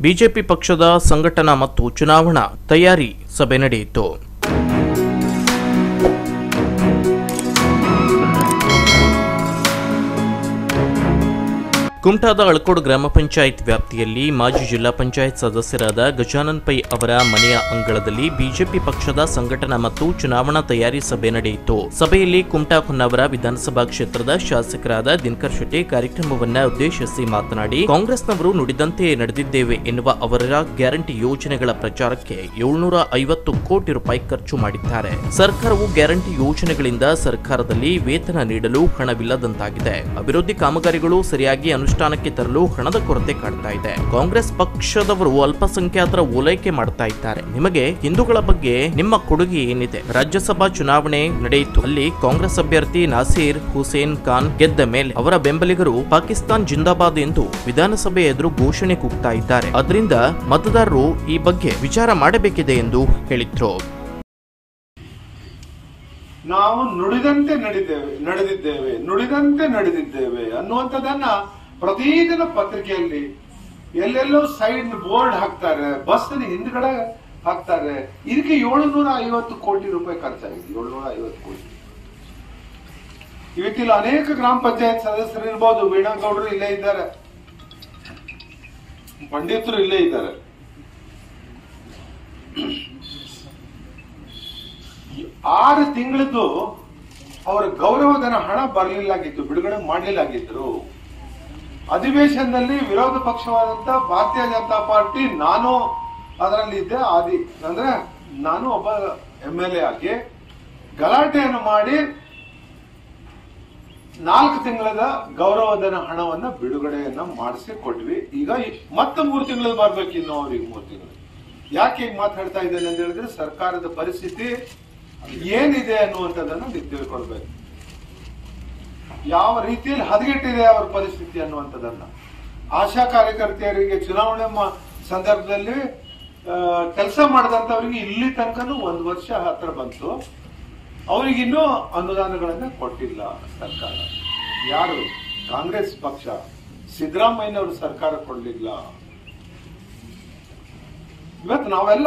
BJP ಪಕ್ಷದ ಸಂಘಟನಾ ಮತ್ತು ಚುನಾವಣಾ ತಯಾರಿ ಸಭೆ ನಡೆಯಿತು ಕುಮಟಾದ ಅಳ್ಕೋಡು ಗ್ರಾಮ ಪಂಚಾಯತ್ ವ್ಯಾಪ್ತಿಯಲ್ಲಿ ಮಾಜಿ ಜಿಲ್ಲಾ ಪಂಚಾಯತ್ ಸದಸ್ಯರಾದ ಗಜಾನನ್ ಪೈ ಅವರ ಮನೆಯ ಅಂಗಳದಲ್ಲಿ ಬಿಜೆಪಿ ಪಕ್ಷದ ಸಂಘಟನಾ ಮತ್ತು ಚುನಾವಣಾ ತಯಾರಿ ಸಭೆ ನಡೆಯಿತು ಸಭೆಯಲ್ಲಿ ಕುಮಟಾ ಹೊನ್ನಾವರ ವಿಧಾನಸಭಾ ಕ್ಷೇತ್ರದ ಶಾಸಕರಾದ ದಿನಕರ್ ಶೆಟ್ಟಿ ಕಾರ್ಯಕ್ರಮವನ್ನ ಉದ್ದೇಶಿಸಿ ಮಾತನಾಡಿ ಕಾಂಗ್ರೆಸ್ನವರು ನುಡಿದಂತೆ ನಡೆದಿದ್ದೇವೆ ಎನ್ನುವ ಅವರ ಗ್ಯಾರಂಟಿ ಯೋಜನೆಗಳ ಪ್ರಚಾರಕ್ಕೆ ಏಳ್ನೂರ ಐವತ್ತು ಕೋಟಿ ರೂಪಾಯಿ ಖರ್ಚು ಮಾಡಿದ್ದಾರೆ ಸರ್ಕಾರವು ಗ್ಯಾರಂಟಿ ಯೋಜನೆಗಳಿಂದ ಸರ್ಕಾರದಲ್ಲಿ ವೇತನ ನೀಡಲು ಹಣವಿಲ್ಲದಂತಾಗಿದೆ ಅಭಿವೃದ್ಧಿ ಕಾಮಗಾರಿಗಳು ಸರಿಯಾಗಿ ಅನುಷ್ಠಾನಕ್ಕೆ ತರಲು ಹಣದ ಕೊರತೆ ಕಾಡ್ತಾ ಇದೆ ಕಾಂಗ್ರೆಸ್ ಪಕ್ಷದವರು ಅಲ್ಪಸಂಖ್ಯಾತರ ಓಲೈಕೆ ಮಾಡ್ತಾ ಇದ್ದಾರೆ ನಿಮಗೆ ಹಿಂದೂಗಳ ಬಗ್ಗೆ ನಿಮ್ಮ ಕೊಡುಗೆ ಏನಿದೆ ರಾಜ್ಯಸಭಾ ಚುನಾವಣೆ ನಡೆಯಿತು ಅಲ್ಲಿ ಕಾಂಗ್ರೆಸ್ ಅಭ್ಯರ್ಥಿ ನಾಸೀರ್ ಹುಸೇನ್ ಖಾನ್ ಗೆದ್ದ ಮೇಲೆ ಅವರ ಬೆಂಬಲಿಗರು ಪಾಕಿಸ್ತಾನ್ ಜಿಂದಾಬಾದ್ ಎಂದು ವಿಧಾನಸಭೆ ಎದುರು ಘೋಷಣೆ ಕೂಗ್ತಾ ಇದ್ದಾರೆ ಅದರಿಂದ ಮತದಾರರು ಈ ಬಗ್ಗೆ ವಿಚಾರ ಮಾಡಬೇಕಿದೆ ಎಂದು ಹೇಳಿದ್ರು ನಾವು ನುಡಿದಂತೆ ನಡೆದಿದ್ದೇವೆ ನಡೆದಿದ್ದೇವೆ ನುಡಿದಂತೆ ನಡೆದಿದ್ದೇವೆ ಅನ್ನುವಂಥದ್ದನ್ನ ಪ್ರತಿದಿನ ಪತ್ರಿಕೆಯಲ್ಲಿ ಎಲ್ಲೆಲ್ಲೋ ಸೈಡ್ ಬೋರ್ಡ್ ಹಾಕ್ತಾರೆ ಬಸ್ ಹಿಂದ್ಗಡೆ ಹಾಕ್ತಾರೆ ಇದಕ್ಕೆ ಏಳುನೂರ ಐವತ್ತು ಕೋಟಿ ರೂಪಾಯಿ ಖರ್ಚಾಗಿದೆ ಏಳುನೂರ ಐವತ್ತು ಕೋಟಿ ಇವತ್ತಿಲ್ಲ ಅನೇಕ ಗ್ರಾಮ ಪಂಚಾಯತ್ ಸದಸ್ಯರು ಇರ್ಬೋದು ವೀಣಾಗೌಡರು ಇಲ್ಲೇ ಇದ್ದಾರೆ ಪಂಡಿತರು ಇಲ್ಲೇ ಇದ್ದಾರೆ ಆರು ತಿಂಗಳದ್ದು ಅವರ ಗೌರವಧನ ಹಣ ಬರಲಿಲ್ಲಾಗಿತ್ತು ಬಿಡುಗಡೆ ಮಾಡಲಿಲ್ಲಾಗಿದ್ರು ಅಧಿವೇಶನದಲ್ಲಿ ವಿರೋಧ ಪಕ್ಷವಾದಂತ ಭಾರತೀಯ ಜನತಾ ಪಾರ್ಟಿ ನಾನು ಅದರಲ್ಲಿ ಇದ್ದೆ ಆದಿ ಅಂದ್ರೆ ನಾನು ಒಬ್ಬ ಎಂ ಎಲ್ ಎ ಆಗಿ ಗಲಾಟೆಯನ್ನು ಮಾಡಿ ನಾಲ್ಕು ತಿಂಗಳದ ಗೌರವಧನ ಹಣವನ್ನ ಬಿಡುಗಡೆಯನ್ನ ಮಾಡಿಸಿ ಕೊಟ್ವಿ ಈಗ ಈ- ಮತ್ತೆ ಮೂರು ತಿಂಗಳು ಬರ್ಬೇಕು ಇನ್ನು ಅವ್ರಿಗೆ ಮೂರು ತಿಂಗಳು ಯಾಕೆ ಈಗ ಮಾತಾಡ್ತಾ ಇದ್ದೇನೆ ಅಂತ ಹೇಳಿದ್ರೆ ಸರ್ಕಾರದ ಪರಿಸ್ಥಿತಿ ಏನಿದೆ ಅನ್ನುವಂಥದ್ದನ್ನ ನೀವು ತಿಳ್ಕೊಳ್ಬೇಕು ಯಾವ ರೀತಿಯಲ್ಲಿ ಹದಗೆಟ್ಟಿದೆ ಅವರ ಪರಿಸ್ಥಿತಿ ಅನ್ನುವಂಥದ್ದನ್ನ ಆಶಾ ಕಾರ್ಯಕರ್ತೆಯರಿಗೆ ಚುನಾವಣೆ ಮ- ಸಂದರ್ಭದಲ್ಲಿ ಕೆಲಸ ಮಾಡಿದಂತವರಿಗೆ ಇಲ್ಲಿ ತನಕನೂ ಒಂದು ವರ್ಷ ಹತ್ರ ಬಂತು ಅವರಿಗಿನ್ನೂ ಅನುದಾನಗಳನ್ನ ಕೊಟ್ಟಿಲ್ಲ ಸರ್ಕಾರ ಯಾರು ಕಾಂಗ್ರೆಸ್ ಪಕ್ಷ ಸಿದ್ದರಾಮಯ್ಯನವರು ಸರ್ಕಾರ ಕೊಡಲಿಲ್ಲ ಇವತ್ತು ನಾವೆಲ್ಲ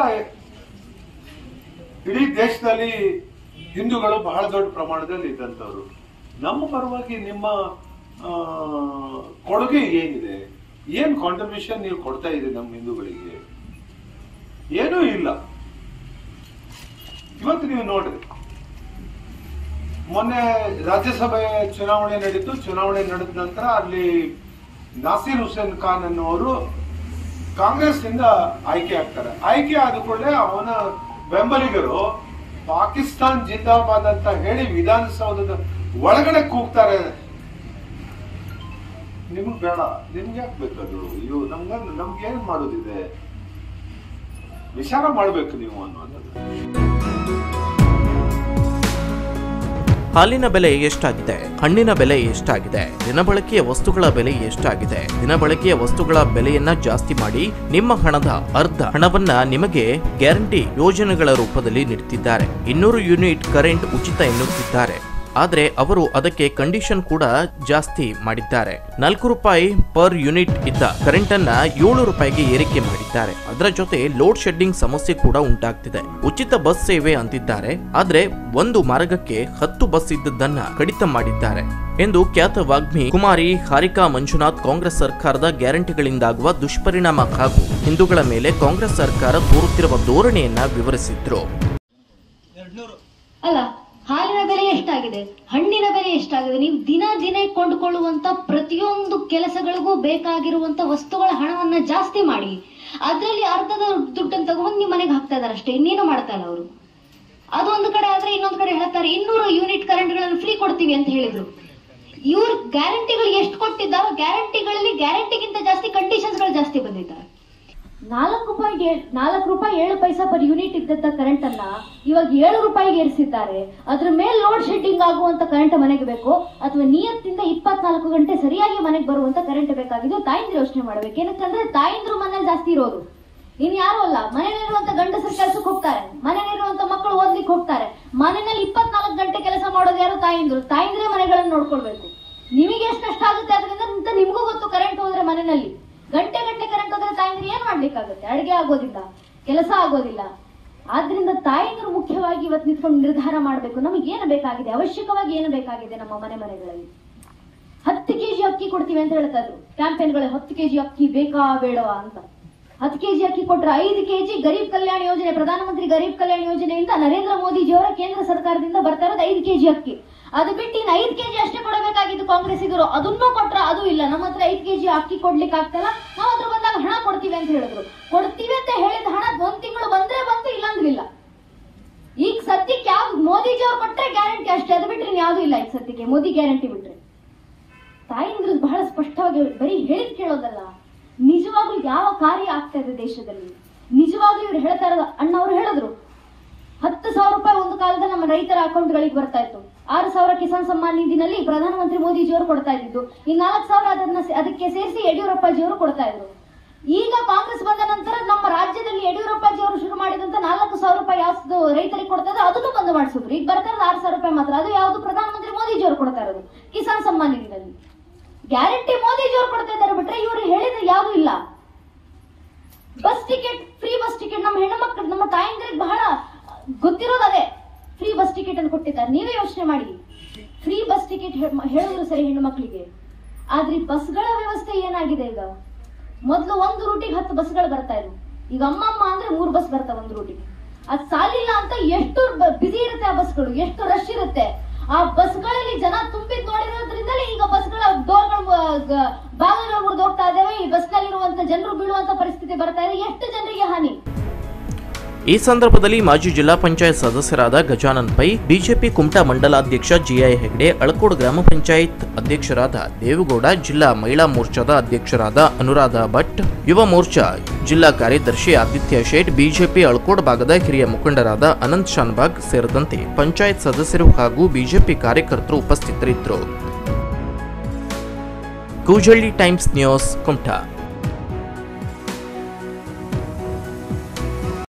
ಇಡೀ ದೇಶದಲ್ಲಿ ಹಿಂದೂಗಳು ಬಹಳ ದೊಡ್ಡ ಪ್ರಮಾಣದಲ್ಲಿ ಇದ್ದಂಥವ್ರು ನಮ್ಮ ಪರವಾಗಿ ನಿಮ್ಮ ಆ, ಕೊಡುಗೆ ಏನಿದೆ ಏನ್ ಕಾಂಟ್ರಿಬ್ಯೂಷನ್ ನೀವು ಕೊಡ್ತಾ ಇದ್ದೀರಿ ನಮ್ಮ ಹಿಂದೂಗಳಿಗೆ ಏನೂ ಇಲ್ಲ ಇವತ್ತು ನೀವು ನೋಡ್ರಿ ಮೊನ್ನೆ ರಾಜ್ಯಸಭೆ ಚುನಾವಣೆ ನಡೀತು ಚುನಾವಣೆ ನಡೆದ ನಂತರ ಅಲ್ಲಿ ನಾಸೀರ್ ಹುಸೇನ್ ಖಾನ್ ಅನ್ನುವರು ಕಾಂಗ್ರೆಸ್ ಇಂದ ಆಯ್ಕೆ ಆಗ್ತಾರೆ ಆಯ್ಕೆ ಆದ ಕೂಡಲೇ ಅವನ ಬೆಂಬಲಿಗರು ಪಾಕಿಸ್ತಾನ್ ಜಿಂದಾಬಾದ್ ಅಂತ ಹೇಳಿ ವಿಧಾನಸೌಧದ ಒಳಗಡೆ ಕೂಗ್ತಾರೆ ನಿಮ್ಗೆ ಬೇಡ ನಿಮ್ಗೆ ಯಾಕೆ ಬೇಕದು ಇವು ನಮ್ಗ ನಮ್ಗೆ ಏನ್ ಮಾಡೋದಿದೆ ವಿಚಾರ ಮಾಡ್ಬೇಕು ನೀವು ಅನ್ನೋದು ಹಾಲಿನ ಬೆಲೆ ಎಷ್ಟಾಗಿದೆ ಹಣ್ಣಿನ ಬೆಲೆ ಎಷ್ಟಾಗಿದೆ ದಿನಬಳಕೆಯ ವಸ್ತುಗಳ ಬೆಲೆ ಎಷ್ಟಾಗಿದೆ ದಿನಬಳಕೆಯ ವಸ್ತುಗಳ ಬೆಲೆಯನ್ನ ಜಾಸ್ತಿ ಮಾಡಿ ನಿಮ್ಮ ಹಣದ ಅರ್ಧ ಹಣವನ್ನ ನಿಮಗೆ ಗ್ಯಾರಂಟಿ ಯೋಜನೆಗಳ ರೂಪದಲ್ಲಿ ನೀಡುತ್ತಿದ್ದಾರೆ ಇನ್ನೂರು ಯೂನಿಟ್ ಕರೆಂಟ್ ಉಚಿತ ಎನ್ನುತ್ತಿದ್ದಾರೆ ಆದ್ರೆ ಅವರು ಅದಕ್ಕೆ ಕಂಡೀಷನ್ ಕೂಡ ಜಾಸ್ತಿ ಮಾಡಿದ್ದಾರೆ ನಾಲ್ಕು ರೂಪಾಯಿ ಪರ್ ಯೂನಿಟ್ ಇದ್ದ ಕರೆಂಟ್ ಅನ್ನ ಏಳು ರೂಪಾಯಿಗೆ ಏರಿಕೆ ಮಾಡಿದ್ದಾರೆ ಅದರ ಜೊತೆ ಲೋಡ್ ಶೆಡ್ಡಿಂಗ್ ಸಮಸ್ಯೆ ಕೂಡ ಉಂಟಾಗ್ತಿದೆ ಉಚಿತ ಬಸ್ ಸೇವೆ ಅಂತಿದ್ದಾರೆ ಆದ್ರೆ ಒಂದು ಮಾರ್ಗಕ್ಕೆ ಹತ್ತು ಬಸ್ ಇದ್ದದ್ದನ್ನ ಕಡಿತ ಮಾಡಿದ್ದಾರೆ ಎಂದು ಖ್ಯಾತ ವಾಗ್ಮಿ ಕುಮಾರಿ ಹಾರಿಕಾ ಮಂಜುನಾಥ್ ಕಾಂಗ್ರೆಸ್ ಸರ್ಕಾರದ ಗ್ಯಾರಂಟಿಗಳಿಂದಾಗುವ ದುಷ್ಪರಿಣಾಮ ಹಾಗೂ ಹಿಂದೂಗಳ ಮೇಲೆ ಕಾಂಗ್ರೆಸ್ ಸರ್ಕಾರ ತೋರುತ್ತಿರುವ ಧೋರಣೆಯನ್ನ ವಿವರಿಸಿದ್ರು ಅಲ್ಲ ಹಾಲಿನ ಬೆಲೆ ಎಷ್ಟಾಗಿದೆ ಹಣ್ಣಿನ ಬೆಲೆ ಎಷ್ಟಾಗಿದೆ ನೀವು ದಿನ ದಿನ ಕೊಂಡುಕೊಳ್ಳುವಂತ ಪ್ರತಿಯೊಂದು ಕೆಲಸಗಳಿಗೂ ಬೇಕಾಗಿರುವಂತ ವಸ್ತುಗಳ ಹಣವನ್ನ ಜಾಸ್ತಿ ಮಾಡಿ ಅದರಲ್ಲಿ ಅರ್ಧದ ದುಡ್ಡನ್ನು ತಗೊಂಡು ನಿಮ್ಮ ಮನೆಗೆ ಹಾಕ್ತಾ ಇದಾರೆ ಅಷ್ಟೇ ಇನ್ನೇನು ಮಾಡ್ತಾ ಇಲ್ಲ ಅವರು ಅದೊಂದು ಕಡೆ ಆದ್ರೆ ಇನ್ನೊಂದು ಕಡೆ ಹೇಳ್ತಾರೆ ಇನ್ನೂರು ಯೂನಿಟ್ ಕರೆಂಟ್ಗಳನ್ನು ಫ್ರೀ ಕೊಡ್ತೀವಿ ಅಂತ ಹೇಳಿದ್ರು ಇವ್ರ ಗ್ಯಾರಂಟಿಗಳು ಎಷ್ಟು ಕೊಟ್ಟಿದ್ದಾರೋ ಗ್ಯಾರಂಟಿಗಳಲ್ಲಿ ಗ್ಯಾರಂಟಿಗಿಂತ ಜಾಸ್ತಿ ಕಂಡೀಷನ್ಸ್ ಗಳು ಜಾಸ್ತಿ ಬಂದಿದ್ದಾರೆ ನಾಲ್ಕು ಪಾಯಿಂಟ್ ನಾಲ್ಕು ರೂಪಾಯಿ ಏಳು ಪೈಸಾ ಪರ್ ಯೂನಿಟ್ ಇದ್ದಂತ ಕರೆಂಟ್ ಅನ್ನ ಇವಾಗ ಏಳು ರೂಪಾಯಿಗೆ ಏರಿಸಿದ್ದಾರೆ ಅದ್ರ ಮೇಲೆ ಲೋಡ್ ಶೆಡ್ಡಿಂಗ್ ಆಗುವಂತ ಕರೆಂಟ್ ಮನೆಗೆ ಬೇಕು ಅಥವಾ ನಿಯತ್ತಿಂದ ಇಪ್ಪತ್ನಾಲ್ಕು ಗಂಟೆ ಸರಿಯಾಗಿ ಮನೆಗೆ ಬರುವಂತ ಕರೆಂಟ್ ಬೇಕಾಗಿದ್ದು ತಾಯಿಂದ್ರು ಯೋಚನೆ ಮಾಡ್ಬೇಕು ಏನಕ್ಕಂದ್ರೆ ತಾಯಿಂದ್ರು ಮನೇಲಿ ಜಾಸ್ತಿ ಇರೋದು ಇನ್ ಯಾರು ಅಲ್ಲ ಮನೆಯಲ್ಲಿರುವಂತ ಗಂಡಸರು ಕೆಲಸಕ್ಕೆ ಹೋಗ್ತಾರೆ ಮನೆಯಲ್ಲಿರುವಂತ ಮಕ್ಕಳು ಓದ್ಲಿಕ್ಕೆ ಹೋಗ್ತಾರೆ ಮನೆಯಲ್ಲಿ ಇಪ್ಪತ್ನಾಲ್ಕು ಗಂಟೆ ಕೆಲಸ ಮಾಡೋದು ಯಾರು ತಾಯಿಂದ್ರು ತಾಯಿಂದ್ರೆ ಮನೆಗಳನ್ನ ನೋಡ್ಕೊಳ್ಬೇಕು ನಿಮಗೆ ಎಷ್ಟು ಕಷ್ಟ ಆಗುತ್ತೆ ಅದರಿಂದ ಅಂತ ನಿಮಗೂ ಗೊತ್ತು ಕರೆಂಟ್ ಹೋದ್ರೆ ಮನೆಯಲ್ಲಿ ಗಂಟೆ ಗಂಟೆ ಕರೆಂಟ್ ಹೋದ್ರೆ ತಾಯಂದ್ರೆ ಏನ್ ಮಾಡ್ಲಿಕ್ಕಾಗುತ್ತೆ ಅಡಿಗೆ ಆಗೋದಿಲ್ಲ ಕೆಲಸ ಆಗೋದಿಲ್ಲ ಆದ್ರಿಂದ ತಾಯಂದಿರು ಮುಖ್ಯವಾಗಿ ಇವತ್ತು ನಿಂತ್ಕೊಂಡು ನಿರ್ಧಾರ ಮಾಡಬೇಕು ನಮಗೆ ಏನು ಬೇಕಾಗಿದೆ ಅವಶ್ಯಕವಾಗಿ ಏನು ಬೇಕಾಗಿದೆ ನಮ್ಮ ಮನೆ ಮನೆಗಳಲ್ಲಿ ಹತ್ತು ಕೆಜಿ ಅಕ್ಕಿ ಕೊಡ್ತೀವಿ ಅಂತ ಹೇಳ್ತಾ ಇದ್ರು ಕ್ಯಾಂಪೇನ್ಗಳು ಹತ್ತು ಕೆಜಿ ಅಕ್ಕಿ ಬೇಕಾ ಬೇಡವಾ ಅಂತ ಹತ್ತು ಕೆಜಿ ಅಕ್ಕಿ ಕೊಟ್ರೆ ಐದು ಕೆಜಿ ಗರೀಬ್ ಕಲ್ಯಾಣ ಯೋಜನೆ ಪ್ರಧಾನಮಂತ್ರಿ ಗರೀಬ್ ಕಲ್ಯಾಣ ಯೋಜನೆಯಿಂದ ನರೇಂದ್ರ ಮೋದಿಜಿಯವರ ಕೇಂದ್ರ ಸರ್ಕಾರದಿಂದ ಬರ್ತಾ ಇರೋದು ಐದು ಕೆಜಿ ಅಕ್ಕಿ ಅದು ಬಿಟ್ಟು ಇನ್ನು ಐದು ಕೆಜಿ ಅಷ್ಟೇ ಕೊಡಬೇಕಾಗಿದ್ದು ಕಾಂಗ್ರೆಸ್ ಇದ್ರು ಅದನ್ನೂ ಕೊಟ್ರ ಅದು ಇಲ್ಲ ನಮ್ಮ ಹತ್ರ ಐದು ಕೆಜಿ ಅಕ್ಕಿ ಕೊಡ್ಲಿಕ್ಕೆ ಆಗ್ತಲ್ಲ ನಾವು ಅದ್ರ ಬಂದಾಗ ಹಣ ಕೊಡ್ತೀವಿ ಅಂತ ಹೇಳಿದ್ರು ಕೊಡ್ತೀವಿ ಅಂತ ಹೇಳಿದ ಹಣ ಒಂದ್ ತಿಂಗಳು ಬಂದ್ರೆ ಬಂತು ಇಲ್ಲಾಂದ್ರೆ ಇಲ್ಲ ಈಗ ಸದ್ಯಕ್ಕೆ ಯಾವ್ದು ಮೋದಿಜಿ ಅವ್ರು ಕೊಟ್ರೆ ಗ್ಯಾರಂಟಿ ಅಷ್ಟೇ ಅದು ಬಿಟ್ರೆ ಯಾವ್ದು ಇಲ್ಲ ಈಗ ಸದ್ಯಕ್ಕೆ ಮೋದಿ ಗ್ಯಾರಂಟಿ ಬಿಟ್ರೆ ತಾಯಿಂದ್ರು ಬಹಳ ಸ್ಪಷ್ಟವಾಗಿ ಬರೀ ಹೇಳಿದ್ ಕೇಳೋದಲ್ಲ ನಿಜವಾಗ್ಲೂ ಯಾವ ಕಾರ್ಯ ಆಗ್ತಾ ಇದೆ ದೇಶದಲ್ಲಿ ನಿಜವಾಗ್ಲೂ ಇವ್ರು ಹೇಳ್ತಾ ಇರೋದು ಅಣ್ಣ ಅವ್ರು ಹೇಳಿದ್ರು ಹತ್ತು ಸಾವಿರ ರೂಪಾಯಿ ಒಂದು ಕಾಲದಲ್ಲಿ ನಮ್ಮ ರೈತರ ಅಕೌಂಟ್ಗಳಿಗೆ ಬರ್ತಾ ಇತ್ತು ಆರು ಸಾವಿರ ಕಿಸಾನ್ ಸಮ್ಮಾನ್ ನಿಧಿನಲ್ಲಿ ಪ್ರಧಾನಮಂತ್ರಿ ಮೋದಿಜಿಯವರು ಕೊಡ್ತಾ ಇದ್ದಿದ್ದು ಈ ನಾಲ್ಕು ಸಾವಿರ ಅದನ್ನ ಸೇ- ಅದಕ್ಕೆ ಸೇರಿಸಿ ಯಡಿಯೂರಪ್ಪಾಜಿಯವರು ಕೊಡ್ತಾ ಇದ್ರು ಈಗ ಕಾಂಗ್ರೆಸ್ ಬಂದ ನಂತರ ನಮ್ಮ ರಾಜ್ಯದಲ್ಲಿ ಯಡಿಯೂರಪ್ಪಾಜಿಯವರು ಶುರು ಮಾಡಿದಂತ ನಾಲ್ಕು ಸಾವಿರ ರೂಪಾಯಿ ಯಾವ್ದು ರೈತರಿಗೆ ಕೊಡ್ತಾ ಇದ್ರು ಅದನ್ನು ಬಂದ್ ಮಾಡಿಸಿದ್ರು ಈಗ ಬರ್ತಾ ಇರೋದು ಆರು ಸಾವಿರ ರೂಪಾಯಿ ಮಾತ್ರ ಅದು ಯಾವುದು ಪ್ರಧಾನಮಂತ್ರಿ ಮೋದಿಜಿಯವರು ಕೊಡ್ತಾ ಇರೋದು ಕಿಸಾನ್ ಸಮ್ಮಾನ್ ನಿಧಿನಲ್ಲಿ ಗ್ಯಾರಂಟಿ ಮೋದಿಜಿಯವರು ಕೊಡ್ತಾ ಇದ್ದಾರೆ ಬಿಟ್ರೆ ಇವರು ಹೇಳಿದ್ರೆ ಯಾವ್ದು ಇಲ್ಲ bus ticket free bus ticket ನಮ್ಮ ಹೆಣ್ಣುಮಕ್ಳು ನಮ್ಮ ತಾಯಂದ್ರಿಗೆ ಬಹಳ ಗೊತ್ತಿರೋದು ಅದೇ ಫ್ರೀ ಬಸ್ ಟಿಕೆಟ್ ಅನ್ನು ಕೊಟ್ಟಿದ್ದಾರೆ ನೀವೇ ಯೋಚನೆ ಮಾಡಿ ಫ್ರೀ ಬಸ್ ಟಿಕೆಟ್ ಹೇಳಿದ್ರು ಸರಿ ಹೆಣ್ಣು ಮಕ್ಕಳಿಗೆ ಆದ್ರೆ ಈ ಬಸ್ಗಳ ವ್ಯವಸ್ಥೆ ಏನಾಗಿದೆ ಈಗ ಮೊದಲು ಒಂದು ರೂಟಿಗೆ ಹತ್ತು ಬಸ್ಗಳು ಬರ್ತಾ ಇದ್ವು ಈಗ ಅಮ್ಮಮ್ಮ ಅಂದ್ರೆ ಮೂರು ಬಸ್ ಬರ್ತಾವ ಒಂದು ರೂಟಿಗೆ ಅದ್ ಸಾಲಿಲ್ಲ ಅಂತ ಎಷ್ಟು ಬಿಸಿ ಇರುತ್ತೆ ಆ ಬಸ್ಗಳು ಎಷ್ಟು ರಶ್ ಇರುತ್ತೆ ಆ ಬಸ್ಗಳಲ್ಲಿ ಜನ ತುಂಬಿದ್ ನೋಡಿರೋದ್ರಿಂದಲೇ ಈಗ ಬಸ್ಗಳ ಡೋರ್ಗಳು ಬಾಗಿಲುಗಳು ಮುರಿದು ಹೋಗ್ತಾ ಇದಾವೆ ಈ ಬಸ್ನಲ್ಲಿರುವಂತ ಜನರು ಬೀಳುವಂತ ಪರಿಸ್ಥಿತಿ ಬರ್ತಾ ಇದೆ ಎಷ್ಟು ಜನರಿಗೆ ಹಾನಿ ಈ ಸಂದರ್ಭದಲ್ಲಿ ಮಾಜಿ ಜಿಲ್ಲಾ ಪಂಚಾಯತ್ ಸದಸ್ಯರಾದ ಗಜಾನನ್ ಪೈ ಬಿಜೆಪಿ ಕುಮಟಾ ಮಂಡಲಾಧ್ಯಕ್ಷ ಜಿಐ ಹೆಗ್ಡೆ ಅಳಕೋಡ್ ಗ್ರಾಮ ಪಂಚಾಯತ್ ಅಧ್ಯಕ್ಷರಾದ ದೇವೇಗೌಡ ಜಿಲ್ಲಾ ಮಹಿಳಾ ಮೋರ್ಚಾದ ಅಧ್ಯಕ್ಷರಾದ ಅನುರಾಧ ಭಟ್ ಯುವ ಮೋರ್ಚಾ ಜಿಲ್ಲಾ ಕಾರ್ಯದರ್ಶಿ ಆದಿತ್ಯ ಶೇಟ್ ಬಿಜೆಪಿ ಅಳಕೋಡ್ ಭಾಗದ ಹಿರಿಯ ಮುಖಂಡರಾದ ಅನಂತ್ ಶಾನ್ಬಾಗ್ ಸೇರಿದಂತೆ ಪಂಚಾಯತ್ ಸದಸ್ಯರು ಹಾಗೂ ಬಿಜೆಪಿ ಕಾರ್ಯಕರ್ತರು ಉಪಸ್ಥಿತರಿದ್ದರು ಕೂಜಳ್ಳಿ ಟೈಮ್ಸ್ ನ್ಯೂಸ್ ಕುಮಟಾ